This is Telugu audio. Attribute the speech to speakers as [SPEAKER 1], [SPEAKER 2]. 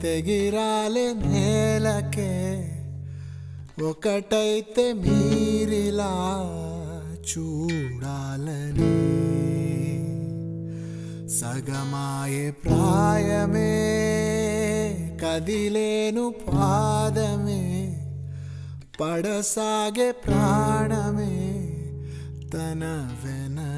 [SPEAKER 1] తెగిరాలే నేలకే ఒకటైతే మీరిలా చూడాలని సగమాయే ప్రాయమే కదిలేను పాదమే పడసాగే ప్రాణమే తన వెన